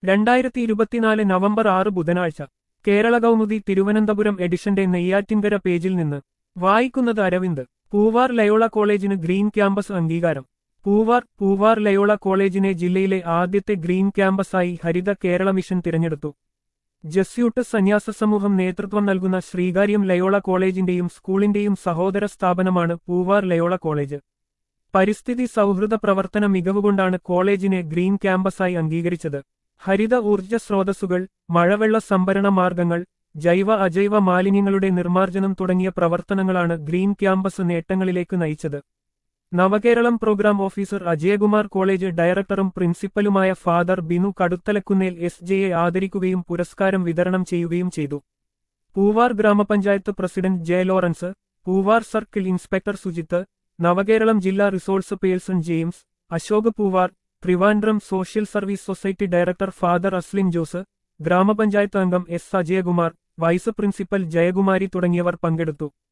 രണ്ടായിരത്തി ഇരുപത്തിനാല് നവംബർ ആറ് ബുധനാഴ്ച കേരള കൗമുദി തിരുവനന്തപുരം എഡിഷന്റെ നെയ്യാറ്റിൻകര പേജിൽ നിന്ന് വായിക്കുന്നത് അരവിന്ദ് പൂവാർ ലയോള കോളേജിന് ഗ്രീൻ ക്യാമ്പസ് അംഗീകാരം പൂവാർ പൂവാർ ലയോള കോളേജിനെ ജില്ലയിലെ ആദ്യത്തെ ഗ്രീൻ ക്യാമ്പസായി ഹരിത കേരള മിഷൻ തിരഞ്ഞെടുത്തു ജസ്യൂട്ട് സന്യാസ സമൂഹം നേതൃത്വം നൽകുന്ന ശ്രീകാര്യം ലയോള കോളേജിന്റെയും സ്കൂളിന്റെയും സഹോദര സ്ഥാപനമാണ് പൂവാർ ലയോള കോളേജ് പരിസ്ഥിതി സൗഹൃദ പ്രവർത്തന മികവുകൊണ്ടാണ് കോളേജിനെ ഗ്രീൻ ക്യാമ്പസായി അംഗീകരിച്ചത് ഹരിത ഊർജ്ജ സ്രോതസ്സുകൾ മഴവെള്ള സംഭരണ മാർഗങ്ങൾ ജൈവ അജൈവ മാലിന്യങ്ങളുടെ നിർമ്മാർജ്ജനം തുടങ്ങിയ പ്രവർത്തനങ്ങളാണ് ഗ്രീൻ ക്യാമ്പസ് നേട്ടങ്ങളിലേക്ക് നയിച്ചത് Navakeralam programme officer Ajayakumar college ഡയറക്ടറും പ്രിൻസിപ്പലുമായ ഫാദർ ബിനു കടുത്തലക്കുന്നേൽ എസ് ജെയെ ആദരിക്കുകയും പുരസ്കാരം വിതരണം ചെയ്യുകയും ചെയ്തു Poovar grama panchayat president J Lawrence Poovar circle inspector Sujith Navakeralam ജില്ലാ resource person James Ashok Poovar Trivandrum social service society director father Aslim Jose grama panchayat അംഗം S Ajayakumar vice principal Jayakumari തുടങ്ങിയവർ പങ്കെടുത്തു